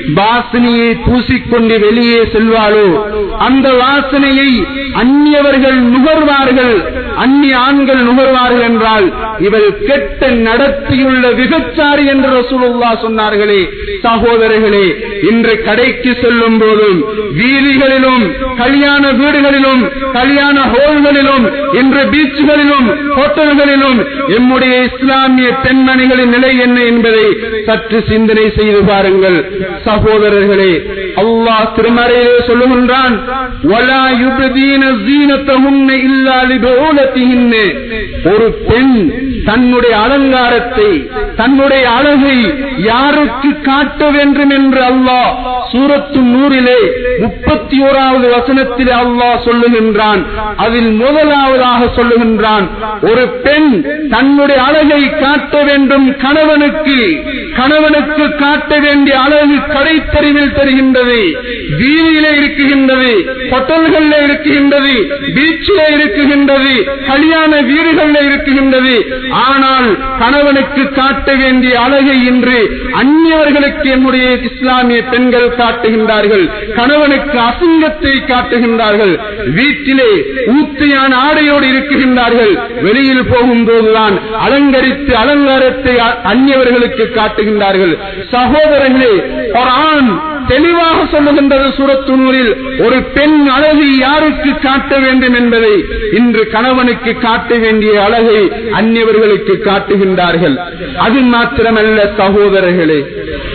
வாசனையை பூசிக்கொண்டு வெளியே செல்வாளோ அந்த வாசனையை அந்நியவர்கள் நுகர்வார்கள் அந்நிய ஆண்கள் நுகர்வார்கள் என்றால் இவள் கெட்ட நடத்தியுள்ள விபச்சாரி என்று ரசூலுல்லா சொன்னார்களே சகோதரர்களே இன்று கடைக்கு செல்லும் போதும் வீதிகளிலும் கல்யாண வீடுகளிலும் கல்யாண ஹோல்களிலும் இன்று பீச்சுகளிலும் ஹோட்டல்களிலும் எம்முடைய இஸ்லாமிய பெண்மணிகளின் நிலை என்ன என்பதை சற்று சிந்தனை செய்து பாருங்கள் சகோதரர்களே அல்லாஹ் திருமறையிலே சொல்லுகின்றான் "வலா யுப்தீன ஸீனத்தஹுன்ன இல்லா லிபூலத்திஹின்ன." ஒரு பெண் தன்னுடைய அலங்காரத்தை தன்னுடைய அழகை யாருக்கு காட்ட வேண்டும் என்று அல்லாஹ் சூரத்து நூறிலே முப்பத்தி ஓராவது வசனத்திலே அல்லாஹ் சொல்லுகின்றான் அதில் முதலாவதாக சொல்லுகின்றான் ஒரு பெண் தன்னுடைய அழகை காட்ட வேண்டும் கணவனுக்கு கணவனுக்கு காட்ட வேண்டிய அழகு கடைத்தறிவில் தெரிகின்றது வீதியிலே இருக்குகின்றது ஹோட்டல்களில் இருக்குகின்றது பீச்சிலே இருக்குகின்றது கல்யாண வீடுகளில் இருக்குகின்றது ஆனால் கணவனுக்கு காட்ட வேண்டிய அழகை இன்று அந்நியவர்களுக்கு என்னுடைய இஸ்லாமிய பெண்கள் காட்டுகின்றார்கள் கணவனுக்கு அசிங்கத்தை காட்டுகின்றார்கள் வீட்டிலே ஊத்தியான ஆடையோடு இருக்குகின்றார்கள் வெளியில் போகும்போதுதான் அலங்கரித்து அலங்காரத்தை அ- அந்நியவர்களுக்கு காட்டுகின்றார்கள் சகோதரர்களே ஒரு ஆண் தெளிவாக சொல்லுகின்றது சூரத்துணூரில் ஒரு பெண் அழகை யாருக்கு காட்ட வேண்டும் என்பதை இன்று கணவனுக்கு காட்ட வேண்டிய அழகை அந்நியவர்களுக்கு காட்டுகின்றார்கள் அது மாத்திரமல்ல சகோதரர்களே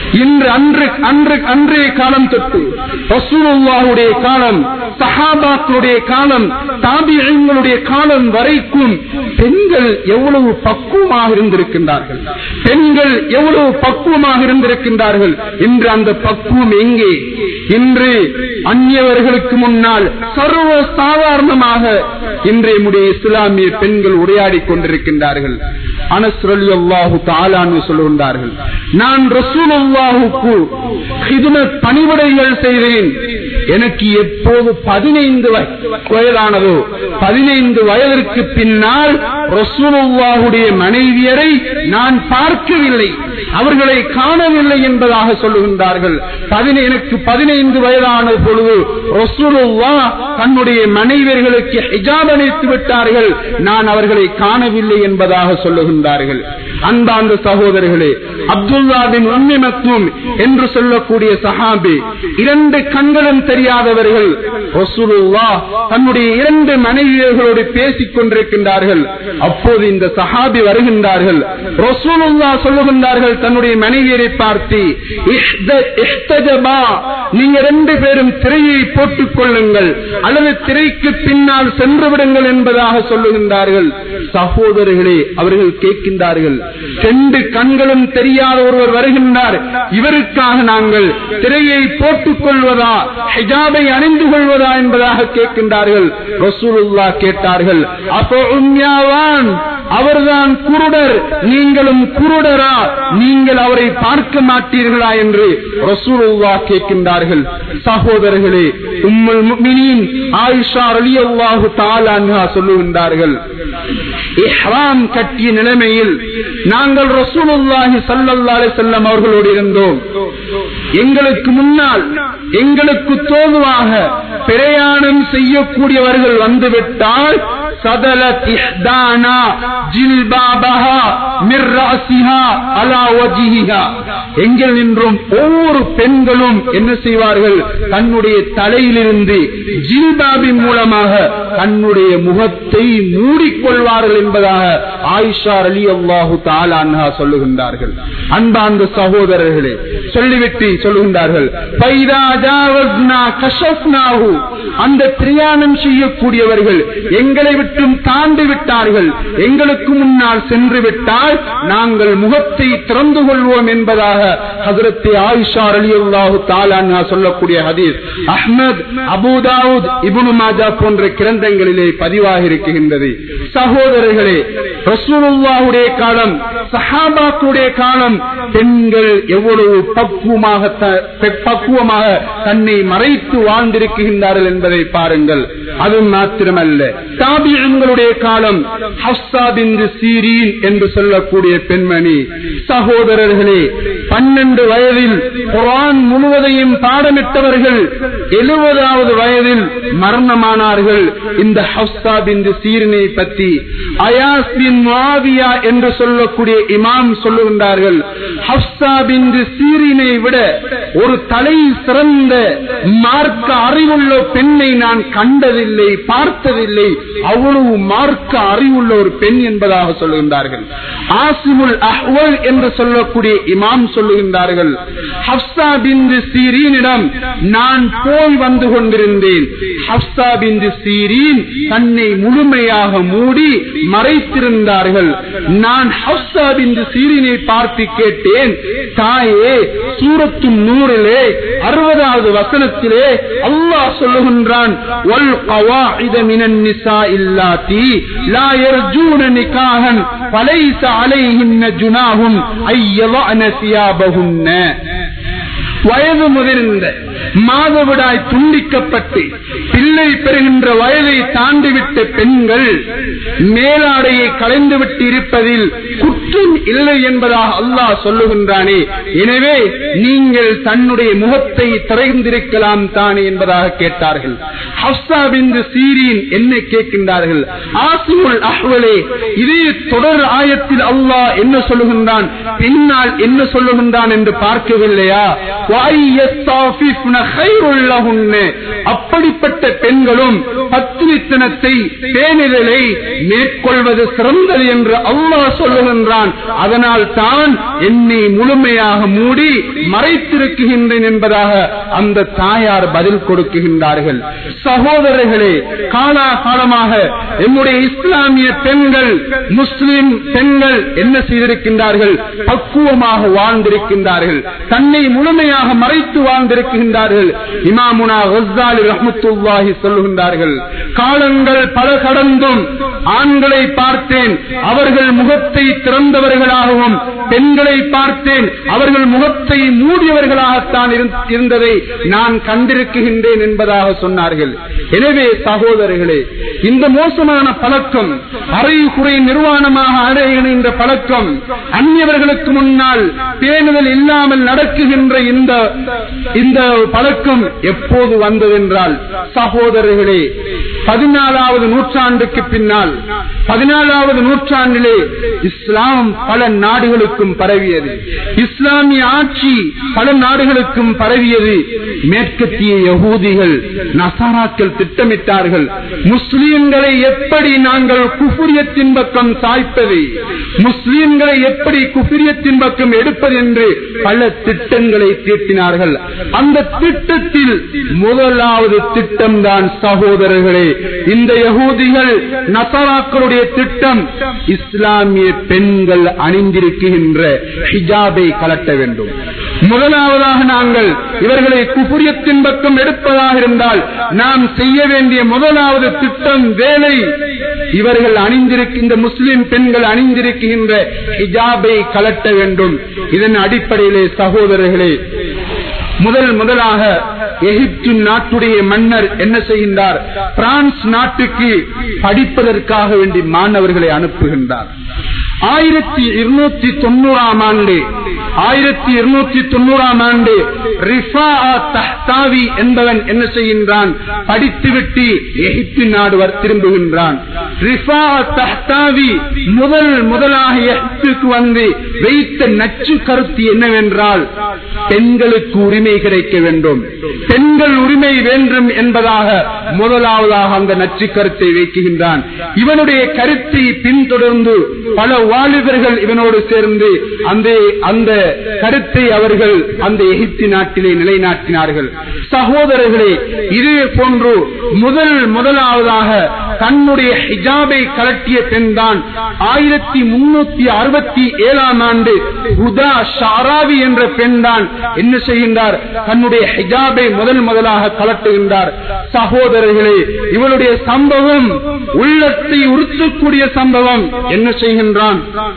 இன்று அன்று அன்று அன்றைய காலம் தொட்டு ரசூலுல்லாஹுடைய காலம் சஹாபாக்களுடைய காலம் தாபியங்களுடைய காலம் வரைக்கும் பெண்கள் எவ்வளவு பக்குவமாக இருந்திருக்கின்றார்கள் பெண்கள் எவ்வளவு பக்குவமாக இருந்திருக்கின்றார்கள் இன்று அந்த பக்குவம் எங்கே இன்று அந்நியவர்களுக்கு முன்னால் சர்வ சாதாரணமாக இன்றைய முடிய இஸ்லாமிய பெண்கள் உரையாடி கொண்டிருக்கின்றார்கள் அனஸ்ரலி அல்லாஹு தாலான்னு சொல்லுகின்றார்கள் நான் ரசூலுல்லாஹுக்கு ஹிதுமத் பணிவிடைகள் செய்தேன் எனக்கு எப்போது பதினைந்து வயதானதோ பதினைந்து வயதிற்கு பின்னால் ரசூலுல்லாஹுடைய மனைவியரை நான் பார்க்கவில்லை அவர்களை காணவில்லை என்பதாக சொல்லுகின்றார்கள் எனக்கு பதினைந்து வயதான பொழுது ரசூலுல்லா தன்னுடைய மனைவியர்களுக்கு ஹிஜாப் அளித்து விட்டார்கள் நான் அவர்களை காணவில்லை என்பதாக சொல்லுகின்றார்கள் அன்பாந்த சகோதரர்களே அப்துல்லா பின் உண்மைமத்துவம் என்று சொல்லக்கூடிய சஹாபி இரண்டு கண்களும் தெரியாதவர்கள் ரசூலுல்லா தன்னுடைய இரண்டு மனைவியர்களோடு பேசிக் கொண்டிருக்கின்றார்கள் அப்போது இந்த சஹாபி வருகின்றார்கள் ரசூலுல்லா சொல்லுகின்றார்கள் தன்னுடைய மனைவியரை பார்த்து நீங்க ரெண்டு பேரும் திரையை போட்டுக் கொள்ளுங்கள் அல்லது திரைக்கு பின்னால் சென்று விடுங்கள் என்பதாக சொல்லுகின்றார்கள் சகோதரர்களே அவர்கள் கேட்கின்றார்கள் ரெண்டு கண்களும் தெரியாத ஒருவர் வருகின்றார் இவருக்காக நாங்கள் திரையை போட்டுக் கொள்வதா ஹிஜாபை அணிந்து கொள்வதா என்பதாக கேட்கின்றார்கள் ரசூலுல்லா கேட்டார்கள் அப்போ உண்மையாவான் அவர்தான் குருடர் நீங்களும் குருடரா நீங்கள் அவரை பார்க்க மாட்டீர்களா என்று ரசூலுல்லா கேட்கின்றார்கள் சகோதரர்களே உம்முல் முஃமினீன் ஆயிஷா ரலியல்லாஹு தஆலா அன்ஹா சொல்லுகின்றார்கள் இஹ்ராம் கட்டிய நிலைமையில் நாங்கள் ரசூலுல்லாஹி ஸல்லல்லாஹு அலைஹி வஸல்லம் அவர்களோடு இருந்தோம் எங்களுக்கு முன்னால் எங்களுக்கு தோதுவாக பிரயாணம் செய்யக்கூடியவர்கள் வந்துவிட்டால் சதலத் இஹ்தானா ஜில்பாபஹா மிர் ரஅசிஹா அலா வஜ்ஹிஹா எங்கள் நின்றும் ஒவ்வொரு பெண்களும் என்ன செய்வார்கள் தன்னுடைய தலையிலிருந்து ஜில்பாபின் மூலமாக தன்னுடைய முகத்தை மூடிக்கொள்வார்கள் என்பதாக ஆயிஷா அலி அல்லாஹு தாலா சொல்லுகின்றார்கள் அன்பார்ந்த சகோதரர்களே சொல்லிவிட்டு சொல்லுகின்றார்கள் அந்த பிரயாணம் செய்யக்கூடியவர்கள் எங்களை விட்டும் தாண்டி விட்டார்கள் எங்களுக்கு முன்னால் சென்று விட்டால் நாங்கள் முகத்தை திறந்து கொள்வோம் என்பதாக ஹசரத்தை ஆயிஷா அலி அல்லாஹு தாலா சொல்லக்கூடிய ஹதீஸ் அஹ்மத் அபுதாவுத் இபுனு மாஜா போன்ற கிரந்தங்களிலே பதிவாக இருக்கின்றது சகோதரர்களே ரசூலுல்லாஹுடைய காலம் சஹாபாக்குடைய காலம் பெண்கள் எவ்வளவு பக்குவமாக பக்குவமாக தன்னை மறைத்து வாழ்ந்திருக்கின்றார்கள் என்பதை பாருங்கள் அது மாத்திரமல்ல தாபியங்களுடைய காலம் ஹப்சா பிந்து சீரீன் என்று சொல்லக்கூடிய பெண்மணி சகோதரர்களே பன்னெண்டு வயதில் குரான் முழுவதையும் பாடமிட்டவர்கள் எழுபதாவது வயதில் மரணமானார்கள் இந்த ஹப்சா பிந்து சீரினை பற்றி அயாஸ் பின் மாவியா என்று சொல்லக்கூடிய இமாம் சொல்லுகின்றார்கள் ஹப்சா பிந்து சீரினை விட ஒரு தலை சிறந்த மார்க்க அறிவுள்ள பெண்ணை நான் கண்டதில்லை பார்த்ததில்லை அவ்வளவு மார்க்க அறிவுள்ள ஒரு பெண் என்பதாக சொல்லுகின்றார்கள் ஆசிமுல் அஹ்வல் என்று சொல்லக்கூடிய இமாம் சொல்லுகின்றார்கள் ஹப்சா பிந்து சீரீனிடம் நான் போய் வந்து கொண்டிருந்தேன் ஹப்சா பிந்து சீரீன் தன்னை முழுமையாக மூடி மறைத்திருந்தார்கள் நான் ஹப்சா பிந்து சீரீனை பார்த்து கேட்டேன் தாயே சூரத்து நூறிலே அறுபதாவது வசனத்திலே அல்லாஹ் சொல்லுகின்றான் لا يرجون نكاحا فليس عليهن جناح أن يضعن ثيابهن வயது முதிர்ந்த மாதவிடாய் துண்டிக்கப்பட்டு பிள்ளை பெறுகின்ற வயதை தாண்டிவிட்ட பெண்கள் மேலாடையை கலைந்துவிட்டு இருப்பதில் குற்றம் இல்லை என்பதாக அல்லாஹ் சொல்லுகின்றானே எனவே நீங்கள் தன்னுடைய முகத்தை திறந்திருக்கலாம் தானே என்பதாக கேட்டார்கள் ஹப்சா பிந்து சீரின் என்ன கேட்கின்றார்கள் ஆசிமுல் அஹ்வலே இதே தொடர் ஆயத்தில் அல்லாஹ் என்ன சொல்லுகின்றான் பின்னால் என்ன சொல்லுகின்றான் என்று பார்க்கவில்லையா وَأَن يَسْتَعْفِفْنَ ஹைருல்லஹுன்ன அப்படிப்பட்ட பெண்களும் பத்திரித்தனத்தை பேணிதலை மேற்கொள்வது சிறந்தது என்று அல்லாஹ் சொல்லுகின்றான் அதனால் தான் என்னை முழுமையாக மூடி மறைத்திருக்குகின்றேன் என்பதாக அந்த தாயார் பதில் கொடுக்குகின்றார்கள் சகோதரர்களே காலாகாலமாக எம்முடைய இஸ்லாமிய பெண்கள் முஸ்லிம் பெண்கள் என்ன செய்திருக்கின்றார்கள் பக்குவமாக வாழ்ந்திருக்கின்றார்கள் தன்னை முழுமையாக மறைத்து வாழ்ந்திருக்கின்றார்கள் இமாமுனா ஹஸ்தாலி ரஹமத்துல்லாஹி சொல்லுகின்றார்கள் காலங்கள் பல கடந்தும் ஆண்களை பார்த்தேன் அவர்கள் முகத்தை திறந்தவர்களாகவும் பெண்களை பார்த்தேன் அவர்கள் முகத்தை மூடியவர்களாகத்தான் இருந்- இருந்ததை நான் கண்டிருக்கின்றேன் என்பதாக சொன்னார்கள் எனவே சகோதரர்களே இந்த மோசமான பழக்கம் அரை குறை நிர்வாணமாக அடைகின்ற பழக்கம் அந்நியவர்களுக்கு முன்னால் பேணுதல் இல்லாமல் நடக்குகின்ற இந்த இந்த பழக்கம் எப்போது வந்ததென்றால் சகோதரர்களே பதினாலாவது நூற்றாண்டுக்கு பின்னால் பதினாலாவது நூற்றாண்டிலே இஸ்லாம் பல நாடுகளுக்கும் பரவியது இஸ்லாமிய ஆட்சி பல நாடுகளுக்கும் பரவியது மேற்கத்திய யகூதிகள் நசாராக்கள் திட்டமிட்டார்கள் முஸ்லிம்களை எப்படி நாங்கள் குஃபுரியத்தின் பக்கம் சாய்ப்பது முஸ்லிம்களை எப்படி குஃபுரியத்தின் பக்கம் எடுப்பது என்று பல திட்டங்களை தீட்டினார்கள் அந்த திட்டத்தில் முதலாவது திட்டம்தான் சகோதரர்களே இந்த யகூதிகள் நசராக்களுடைய திட்டம் இஸ்லாமிய பெண்கள் அணிந்திருக்கின்ற ஹிஜாபை கலட்ட வேண்டும் முதலாவதாக நாங்கள் இவர்களை குபுரியத்தின் பக்கம் எடுப்பதாக இருந்தால் நாம் செய்ய வேண்டிய முதலாவது திட்டம் வேலை இவர்கள் அணிந்திருக்கின்ற முஸ்லிம் பெண்கள் அணிந்திருக்கின்ற ஹிஜாபை கலட்ட வேண்டும் இதன் அடிப்படையிலே சகோதரர்களே முதல் முதலாக எகிப்து நாட்டுடைய மன்னர் என்ன செய்கின்றார் பிரான்ஸ் நாட்டுக்கு படிப்பதற்காக வேண்டி மாணவர்களை அனுப்புகின்றார் ஆயிரத்தி இருநூத்தி தொண்ணூறாம் ஆண்டு ஆயிரத்தி இருநூத்தி தொண்ணூறாம் ஆண்டு ரிஃபா தஹ்தாவி என்பவன் என்ன செய்கின்றான் படித்துவிட்டு எகிப்து நாடு வர் திரும்புகின்றான் ரிஃபா தஹ்தாவி முதல் முதலாக எகிப்துக்கு வந்து வைத்த நச்சு கருத்து என்னவென்றால் பெண்களுக்கு உரிமை கிடைக்க வேண்டும் பெண்கள் உரிமை வேண்டும் என்பதாக முதலாவதாக அந்த நச்சு கருத்தை வைக்குகின்றான் இவனுடைய கருத்தை பின்தொடர்ந்து பல வாலிபர்கள் இவனோடு சேர்ந்து அந்த அந்த கருத்தை அவர்கள் அந்த எகிப்து நாட்டிலே நிலைநாட்டினார்கள் சகோதரர்களே இதே போன்று முதல் முதலாவதாக தன்னுடைய ஹிஜாபை கலட்டிய பெண் தான் ஆயிரத்தி முன்னூத்தி அறுபத்தி ஏழாம் ஆண்டு உதா ஷாராவி என்ற பெண் தான் என்ன செய்கின்றார் தன்னுடைய ஹிஜாபை முதல் முதலாக கலட்டுகின்றார் சகோதரர்களே இவளுடைய சம்பவம் உள்ளத்தை உறுத்தக்கூடிய சம்பவம் என்ன செய்கின்றான்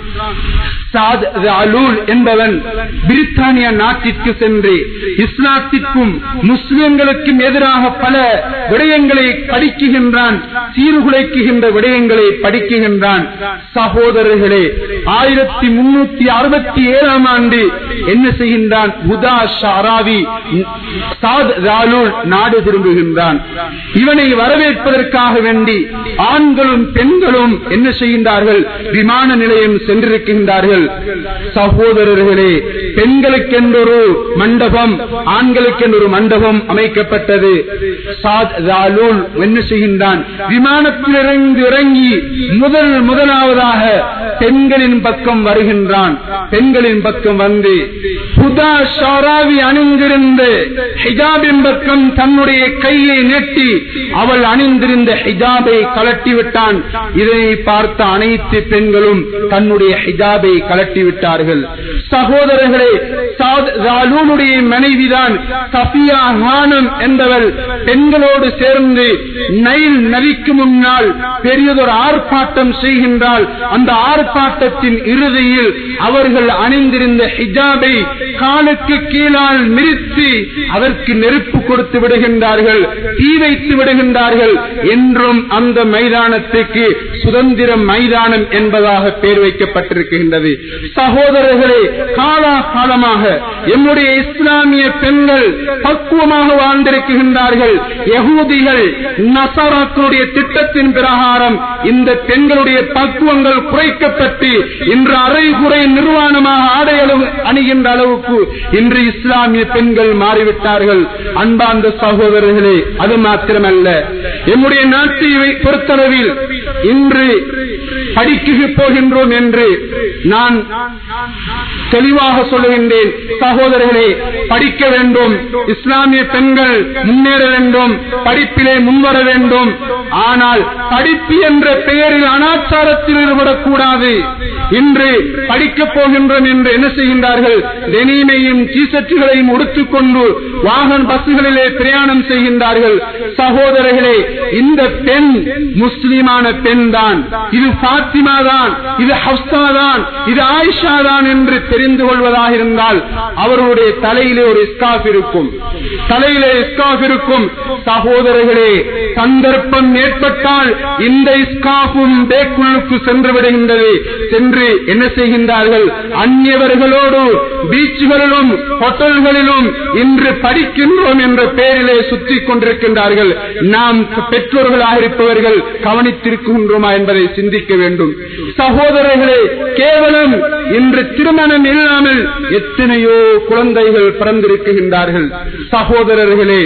சாத் அலூல் என்பவன் பிரித்தானிய நாட்டிற்கு சென்று இஸ்லாத்திற்கும் முஸ்லிம்களுக்கும் எதிராக பல விடயங்களை படிக்குகின்றான் சீர்குலைக்குகின்ற விடயங்களை படிக்குகின்றான் சகோதரர்களே ஆயிரத்தி முன்னூத்தி அறுபத்தி ஏழாம் ஆண்டு என்ன செய்கின்றான் உதா ஷாராவி சாத் அலூல் நாடு திரும்புகின்றான் இவனை வரவேற்பதற்காக வேண்டி ஆண்களும் பெண்களும் என்ன செய்கின்றார்கள் விமான நிலையம் சென்றிருக்கின்றார்கள் சகோதரர்களே பெண்களுக்கென்றொரு மண்டபம் ஆண்களுக்கென்றொரு மண்டபம் அமைக்கப்பட்டது சாத் ஜாலூல் என்ன செய்கின்றான் விமானத்திலிருந்து இறங்கி முதல் முதலாவதாக பெண்களின் பக்கம் வருகின்றான் பெண்களின் பக்கம் வந்து புதா ஷாராவி அணிந்திருந்து ஹிஜாபின் பக்கம் தன்னுடைய கையை நெட்டி அவள் அணிந்திருந்த ஹிஜாபை கலட்டி விட்டான் இதனை பார்த்த அனைத்து பெண்களும் தன்னுடைய ஹிஜாபை கலட்டி விட்டார்கள் சகோதரர்களே சாலூனுடைய மனைவிதான் சஃபியா ஹானம் என்பவள் பெண்களோடு சேர்ந்து நைல் நதிக்கு முன்னால் பெரியதொரு ஆர்ப்பாட்டம் செய்கின்றால் அந்த ஆர்ப்பாட்டத்தின் இறுதியில் அவர்கள் அணிந்திருந்த ஹிஜாபை காலுக்கு கீழால் மிரித்து அதற்கு நெருப்பு கொடுத்து விடுகின்றார்கள் தீ வைத்து விடுகின்றார்கள் என்றும் அந்த மைதானத்துக்கு சுதந்திர மைதானம் என்பதாக பெயர் வைக்கப்பட்டிருக்கின்றது சகோதரர்களே காலா காலமாக எம்முடைய இஸ்லாமிய பெண்கள் பக்குவமாக வாழ்ந்திருக்கின்றார்கள் யகூதிகள் நசராக்களுடைய திட்டத்தின் பிரகாரம் இந்த பெண்களுடைய பக்குவங்கள் குறைக்கப்பட்டு இன்று அரை குறை நிர்வாணமாக ஆடை அணி- அணிகின்ற அளவுக்கு இன்று இஸ்லாமிய பெண்கள் மாறிவிட்டார்கள் அன்பார்ந்த சகோதரர்களே அது மாத்திரமல்ல எம்முடைய நாட்டை பொறுத்தளவில் இன்று படிக்க போகின்றோம் என்று நான் தெளிவாக சொல்லுகின்றேன் சகோதரர்களே படிக்க வேண்டும் இஸ்லாமிய பெண்கள் முன்னேற வேண்டும் படிப்பிலே முன்வர வேண்டும் ஆனால் படிப்பு என்ற பெயரில் அனாச்சாரத்தில் ஈடுபடக்கூடாது இன்று படிக்கப் போகின்றோம் என்று என்ன செய்கின்றார்கள் டெனிமையும் டீசர்ட்டுகளையும் உடுத்துக்கொண்டு வாகன பஸ்களிலே பிரயாணம் செய்கின்றார்கள் சகோதரர்களே இந்த பெண் முஸ்லிமான பெண் தான் இது பாத்திமா தான் இது ஹப்சா தான் இது ஆயிஷா தான் என்று தெரிந்து கொள்வதாக இருந்தால் அவர்களுடைய தலையிலே ஒரு இஸ்காஃப் இருக்கும் தலையிலே இஸ்காஃப் இருக்கும் சகோதரர்களே சந்தர்ப்பம் ஏற்பட்டால் இந்த இஸ்காஃபும் பேக்குள்ளுக்கு சென்று விடுகின்றது சென்று என்ன செய்கின்றார்கள் அந்நியவர்களோடு பீச்சுகளிலும் ஹோட்டல்களிலும் இன்று படிக்கின்றோம் என்ற பெயரிலே சுற்றி கொண்டிருக்கின்றார்கள் நாம் பெற்றோர்களாக இருப்பவர்கள் கவனித்திருக்கின்றோமா என்பதை சிந்திக்க வேண்டும் சகோதரர்களே கேவலம் இன்று திருமணம் இல்லாமல் எத்தனையோ குழந்தைகள் பிறந்திருக்கின்றார்கள் சகோதரர்களே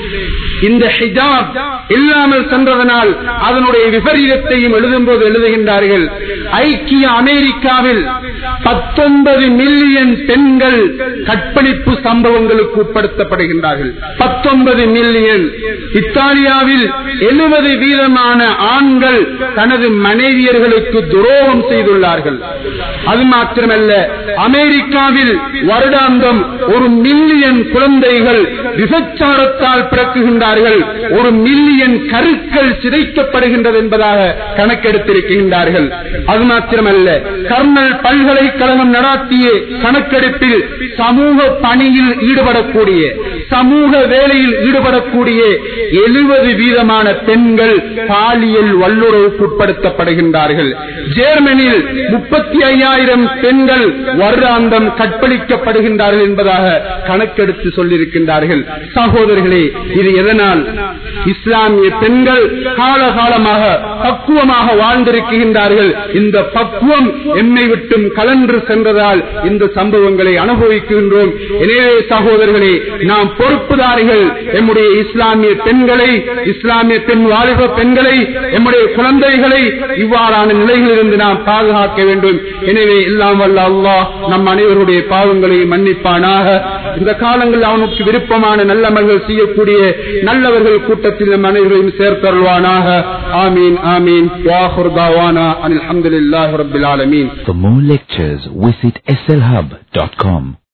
இந்த ஹிஜாப் இல்லாமல் சென்றதனால் அதனுடைய விபரீதத்தையும் எழுதும் போது எழுதுகின்றார்கள் ஐக்கிய அமெரிக்காவில் பத்தொன்பது மில்லியன் பெண்கள் கற்பழிப்பு சம்பவங்களுக்கு உட்படுத்தப்படுகின்றார்கள் பத்தொன்பது மில்லியன் இத்தாலியாவில் எழுபது வீதமான ஆண்கள் தனது மனைவியர்களுக்கு துரோகம் செய்துள்ளார்கள் அது மாத்திரமல்ல அமெரிக்காவில் வருடாந்தம் ஒரு மில்லியன் குழந்தைகள் விபச்சாரத்தால் பிறக்குகின்றார்கள் ஒரு மில்லியன் கருக்கள் சிதைக்கப்படுகின்றது என்பதாக கணக்கெடுத்திருக்கின்றார்கள் அது மாத்திரமல்ல கர்னல் பல்கலைக்கழகம் நடத்திய கணக்கெடுப்பில் சமூக பணியில் ஈடுபடக்கூடிய சமூக வேலையில் ஈடுபடக்கூடிய எழுபது வீதமான பெண்கள் பாலியல் வல்லுறவுக்கு உட்படுத்தப்படுகின்றார்கள் ஜேர்மனியில் முப்பத்தி ஐயாயிரம் பெண்கள் வருடாந்தம் கற்பழிக்கப்படுகின்றார்கள் என்பதாக கணக்கெடுத்து சொல்லியிருக்கின்றார்கள் சகோதரர்களே இது எதனால் இஸ்லாமிய பெண்கள் காலகாலமாக பக்குவமாக வாழ்ந்திருக்கின்றார்கள் இந்த பக்குவம் என்னை விட்டும் கலன்று சென்றதால் இந்த சம்பவங்களை அனுபவிக்கின்றோம் எனவே சகோதரர்களே நாம் பொறுப்புதாரிகள் எம்முடைய இஸ்லாமிய பெண்களை இஸ்லாமிய பெண் வாலிப பெண்களை எம்முடைய குழந்தைகளை இவ்வாறான நிலைகளிலிருந்து நாம் பாதுகாக்க வேண்டும் எனவே எல்லாம் வல்ல அல்லாஹ் நம் அனைவருடைய பாவங்களை மன்னிப்பானாக இந்த காலங்களில் அவனுக்கு விருப்பமான நல்லமல்கள் செய்யக்கூடிய நல்லவர்கள் கூட்டத்தில் நம் அனைவரையும் சேர்த்தருள்வானாக ஆமீன் ஆமீன் வாஹுர் தாவானா அனில் அஹமதுல்லாஹி ரபில் ஆலமீன் For more lectures, visit slhub.com.